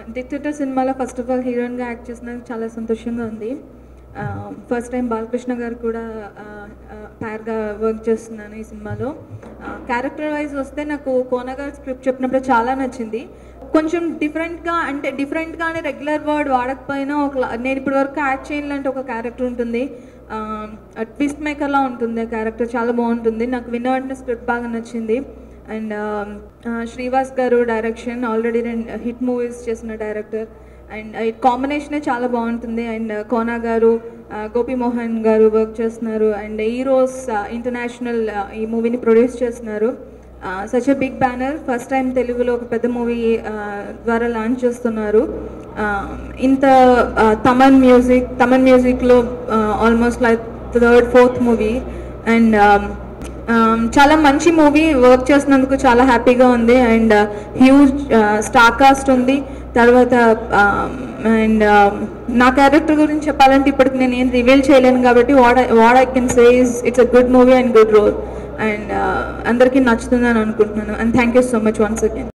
dictator సినిమాలో first of all హీరోయిన్గా act చేసినందుకు చాలా సంతోషంగా ఉంది ఫస్ట్ టైం బాలకృష్ణ గారు కూడా ప్యార్గా వర్క్ చేస్తున్నాను ఈ సినిమాలో క్యారెక్టర్ వైజ్ వస్తే నాకు కోన గారు స్క్రిప్ట్ చెప్పినప్పుడు చాలా నచ్చింది కొంచెం డిఫరెంట్గా అంటే డిఫరెంట్గానే రెగ్యులర్ వర్డ్ వాడకపోయినా ఒక నేను ఇప్పటి వరకు యాక్ట్ చేయాలంటే ఒక క్యారెక్టర్ ఉంటుంది ట్విస్ట్ మేకర్లా ఉంటుంది ఆ క్యారెక్టర్ చాలా బాగుంటుంది నాకు విన్న వెంటనే స్క్రిప్ట్ బాగా నచ్చింది అండ్ శ్రీవాస్ గారు డైరెక్షన్ ఆల్రెడీ రెండు హిట్ మూవీస్ చేసిన డైరెక్టర్ అండ్ ఈ కాంబినేషనే చాలా బాగుంటుంది అండ్ కోనా గారు గోపి మోహన్ గారు వర్క్ చేస్తున్నారు అండ్ ఈరోస్ ఇంటర్నేషనల్ ఈ మూవీని ప్రొడ్యూస్ చేస్తున్నారు such a big banner first time తెలుగులో ఒక పెద్ద మూవీ ద్వారా లాంచ్ చేస్తున్నారు ఇంత తమన్ మ్యూజిక్ తమన్ మ్యూజిక్లో almost like third fourth movie and చాలా మంచి మూవీ వర్క్ చేసినందుకు చాలా హ్యాపీగా ఉంది అండ్ హ్యూజ్ స్టార్ కాస్ట్ ఉంది తర్వాత అండ్ నా క్యారెక్టర్ గురించి చెప్పాలంటే ఇప్పటికి నేను ఏం రివీల్ చేయలేను కాబట్టి what what I can say is it's a good movie and good role and అందరికీ నచ్చుతుందని అనుకుంటున్నాను and thank you so much once again